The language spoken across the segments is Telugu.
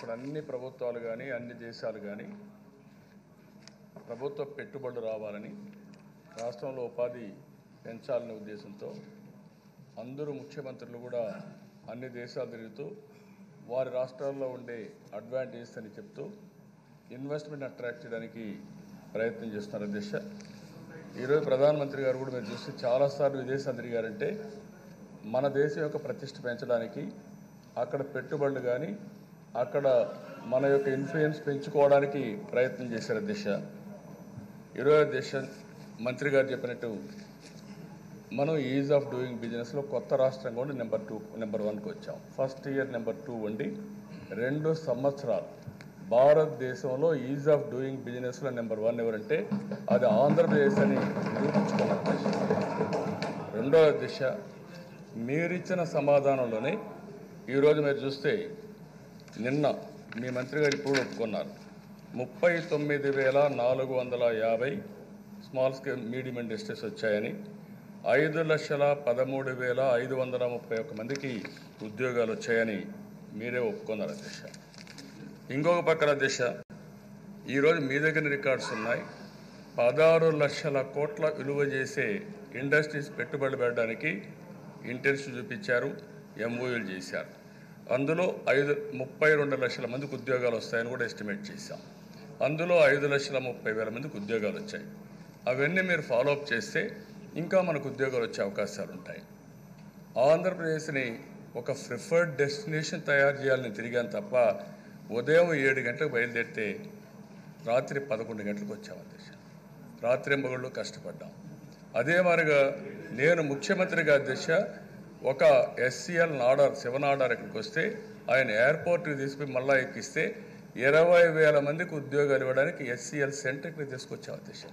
ఇప్పుడు అన్ని ప్రభుత్వాలు కానీ అన్ని దేశాలు కానీ ప్రభుత్వ పెట్టుబడులు రావాలని రాష్ట్రంలో ఉపాధి పెంచాలనే ఉద్దేశంతో అందరూ ముఖ్యమంత్రులు కూడా అన్ని దేశాలు తిరుగుతూ వారి రాష్ట్రాల్లో ఉండే అడ్వాంటేజెస్ అని చెప్తూ ఇన్వెస్ట్మెంట్ అట్రాక్ట్ చేయడానికి ప్రయత్నం చేస్తున్నారు అధ్యక్ష ఈరోజు ప్రధానమంత్రి గారు కూడా మీరు చూస్తే చాలాసార్లు విదేశాలు తిరిగారంటే మన దేశం యొక్క ప్రతిష్ట పెంచడానికి అక్కడ పెట్టుబడులు కానీ అక్కడ మన యొక్క ఇన్ఫ్లుయెన్స్ పెంచుకోవడానికి ప్రయత్నం చేశారు అధ్యక్ష ఈరోజు దేశ మంత్రి గారు చెప్పినట్టు మనం ఈజ్ ఆఫ్ డూయింగ్ బిజినెస్లో కొత్త రాష్ట్రంగా ఉండి నెంబర్ టూ నెంబర్ వన్కి వచ్చాం ఫస్ట్ ఇయర్ నెంబర్ టూ ఉండి రెండు సంవత్సరాలు భారతదేశంలో ఈజ్ ఆఫ్ డూయింగ్ బిజినెస్లో నెంబర్ వన్ ఎవరంటే అది ఆంధ్రప్రదేశ్ అని నిరూపించుకున్న దిశ రెండవ దిశ మీరిచ్చిన సమాధానంలోనే ఈరోజు మీరు చూస్తే నిన్న మీ మంత్రి గారు ఇప్పుడు ఒప్పుకున్నారు ముప్పై తొమ్మిది వేల నాలుగు వందల యాభై స్మాల్ స్కేల్ మీడియం ఇండస్ట్రీస్ వచ్చాయని ఐదు లక్షల పదమూడు వేల ఐదు వందల ముప్పై ఒక్క మందికి ఉద్యోగాలు వచ్చాయని మీరే ఒప్పుకున్నారు అధ్యక్ష ఇంకొక పక్కన దిశ ఈరోజు మీ దగ్గర రికార్డ్స్ ఉన్నాయి పదహారు లక్షల కోట్ల విలువ చేసే ఇండస్ట్రీస్ పెట్టుబడి పెట్టడానికి ఇంటెన్స్ చూపించారు ఎంఓయూలు చేశారు అందులో ఐదు ముప్పై రెండు లక్షల మందికి ఉద్యోగాలు వస్తాయని కూడా ఎస్టిమేట్ చేశాం అందులో ఐదు లక్షల ముప్పై వేల మందికి ఉద్యోగాలు వచ్చాయి అవన్నీ మీరు ఫాలోఅప్ చేస్తే ఇంకా మనకు ఉద్యోగాలు వచ్చే అవకాశాలు ఉంటాయి ఆంధ్రప్రదేశ్ని ఒక ప్రిఫర్డ్ డెస్టినేషన్ తయారు చేయాలని తిరిగాను తప్ప ఉదయం ఏడు గంటలకు బయలుదేరితే రాత్రి పదకొండు గంటలకు వచ్చాం అధ్యక్ష రాత్రి మగళ్ళు కష్టపడ్డాం అదే మాదిరిగా నేను ముఖ్యమంత్రిగా అధ్యక్ష ఒక ఎస్సీఎల్ నాడార్ శివనాడార్ ఇక్కడికి వస్తే ఆయన ఎయిర్పోర్ట్కి తీసుకుని మళ్ళా ఎక్కిస్తే ఇరవై వేల మందికి ఉద్యోగాలు ఇవ్వడానికి ఎస్సీఎల్ సెంటర్కి తీసుకొచ్చాం అధ్యక్ష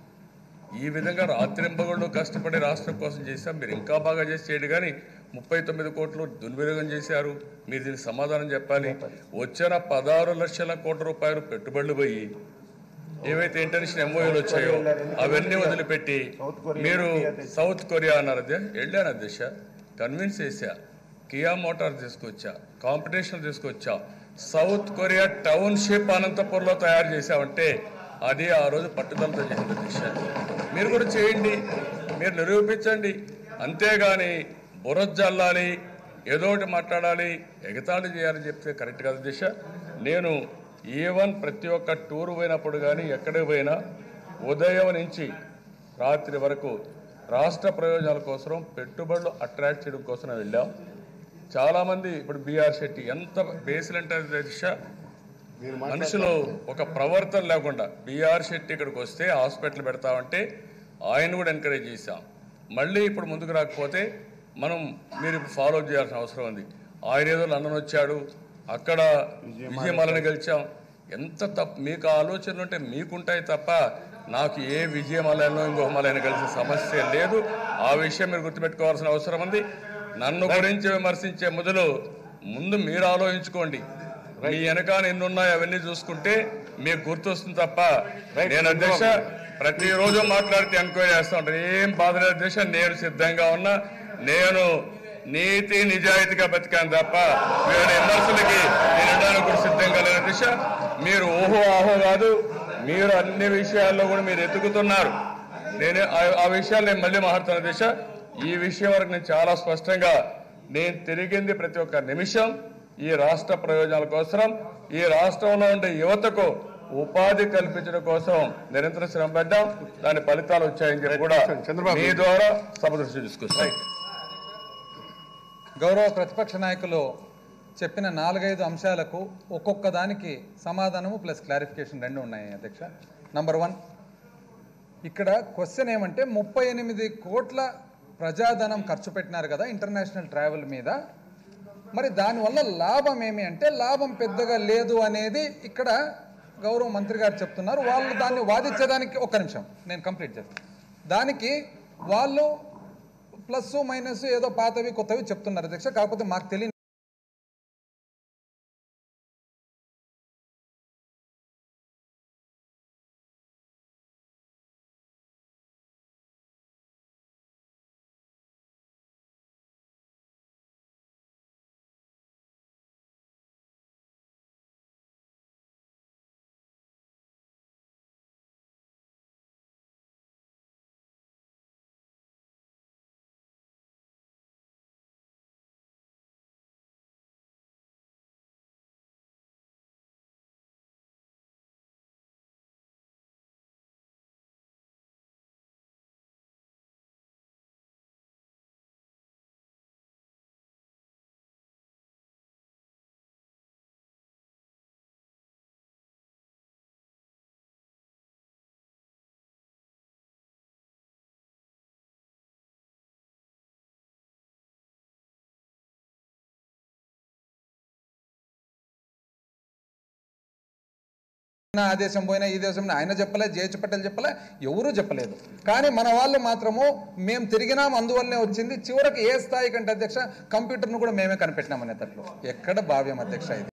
ఈ విధంగా రాత్రింబగళ్ళు కష్టపడి రాష్ట్రం కోసం చేశాం మీరు ఇంకా బాగా చేసి చేయడు కానీ ముప్పై తొమ్మిది కోట్లు దుర్వినియోగం చేశారు మీరు దీనికి సమాధానం చెప్పాలి వచ్చిన పదహారు లక్షల కోట్ల రూపాయలు పెట్టుబడులు పోయి ఏవైతే ఇంటర్నేషనల్ ఎంఓయూలు వచ్చాయో అవన్నీ వదిలిపెట్టి మీరు సౌత్ కొరియా అన్నారు అధ్యక్ష వెళ్ళాను అధ్యక్ష కన్విన్స్ చేశా కియా మోటార్ తీసుకొచ్చా కాంపిటీషన్ తీసుకొచ్చా సౌత్ కొరియా టౌన్షిప్ అనంతపూర్లో తయారు చేశామంటే అది ఆ రోజు పట్టుదలతో చేసిన దిశ మీరు కూడా చేయండి మీరు నిరూపించండి అంతేగాని బురద జల్లాలి ఏదో ఒకటి మాట్లాడాలి ఎగతాళి చేయాలని చెప్తే కరెక్ట్ కదా దిశ నేను ఈవెన్ ప్రతి ఒక్క టూర్ పోయినప్పుడు కానీ ఎక్కడికి పోయినా ఉదయం నుంచి రాత్రి వరకు రాష్ట్ర ప్రయోజనాల కోసం పెట్టుబడులు అట్రాక్ట్ చేయడం కోసం వెళ్ళాం చాలామంది ఇప్పుడు బీఆర్ శెట్టి ఎంత బేసిల్ అంటే దిశ మనుషులు ఒక ప్రవర్తన లేకుండా బీఆర్ శెట్టి ఇక్కడికి వస్తే హాస్పిటల్ పెడతామంటే ఆయన కూడా ఎంకరేజ్ చేశాం మళ్ళీ ఇప్పుడు ముందుకు రాకపోతే మనం మీరు ఇప్పుడు ఫాలో చేయాల్సిన అవసరం ఉంది ఆయన ఏదో లండన్ వచ్చాడు అక్కడ విజయమాలని గెలిచాం ఎంత తప్ప మీకు ఆలోచనలు ఉంటే మీకుంటాయి తప్ప నాకు ఏ విజయమాలను ఇంకో మలైన కలిసే సమస్య లేదు ఆ విషయం మీరు గుర్తుపెట్టుకోవాల్సిన అవసరం ఉంది నన్ను గురించి విమర్శించే మొదలు ముందు మీరు ఆలోచించుకోండి మీ వెనకాల ఎన్ని ఉన్నాయో అవన్నీ చూసుకుంటే మీకు గుర్తొస్తుంది తప్ప నేను అధ్యక్ష ప్రతిరోజు మాట్లాడితే ఎంక్వైరీ చేస్తూ ఉంటాను ఏం బాధ లేదు అధ్యక్ష నేను సిద్ధంగా ఉన్నా నేను నీతి నిజాయితీగా బతికాను తప్ప వీళ్ళ విమర్శలకి నేను ఉండడానికి కూడా సిద్ధంగా లేని దిశ మీరు ఓహో ఆహో కాదు మీరు అన్ని విషయాల్లో కూడా మీరు ఎత్తుకుతున్నారు నేను ఆ- ఆ విషయాలు నేను మళ్ళీ మాట్లాడుతున్న దిశ ఈ విషయం వరకు నేను చాలా స్పష్టంగా నేను తిరిగింది ప్రతి ఒక్క నిమిషం ఈ రాష్ట్ర ప్రయోజనాల కోసం ఈ రాష్ట్రంలో ఉండే యువతకు ఉపాధి కల్పించడం కోసం నిరంతరం శ్రమ పడ్డాం దాని ఫలితాలు వచ్చాయని చెప్పి కూడా చంద్రబాబు. మీ ద్వారా సభ దృష్టి తీసుకొస్తాయి గౌరవ ప్రతిపక్ష నాయకులు చెప్పిన నాలుగైదు అంశాలకు ఒక్కొక్క దానికి సమాధానము ప్లస్ క్లారిఫికేషన్ రెండు ఉన్నాయి అధ్యక్ష నంబర్ వన్ ఇక్కడ క్వశ్చన్ ఏమంటే ముప్పై ఎనిమిది కోట్ల ప్రజాధనం ఖర్చు పెట్టినారు కదా ఇంటర్నేషనల్ ట్రావెల్ మీద మరి దానివల్ల లాభం ఏమి అంటే లాభం పెద్దగా లేదు అనేది ఇక్కడ గౌరవ మంత్రి గారు చెప్తున్నారు వాళ్ళు దాన్ని వాదించడానికి ఒక్క నిమిషం నేను కంప్లీట్ చేస్తాను దానికి వాళ్ళు ప్లస్ మైనస్ ఏదో పాతవి కొత్తవి చెప్తున్నారు అధ్యక్ష కాకపోతే మాకు తెలియని కృష్ణ ఆ దేశం పోయినా ఈ దేశం పోయినా ఆయన చెప్పలే జేహెచ్ పటేల్ చెప్పలే ఎవరూ చెప్పలేదు కానీ మన వాళ్ళు మాత్రము మేము తిరిగినాం అందువల్లనే వచ్చింది చివరికి ఏ స్థాయి కంటే అధ్యక్ష కంప్యూటర్ను కూడా మేమే కనిపెట్టినాం అనేటట్లు ఎక్కడ భావ్యం అధ్యక్ష ఇది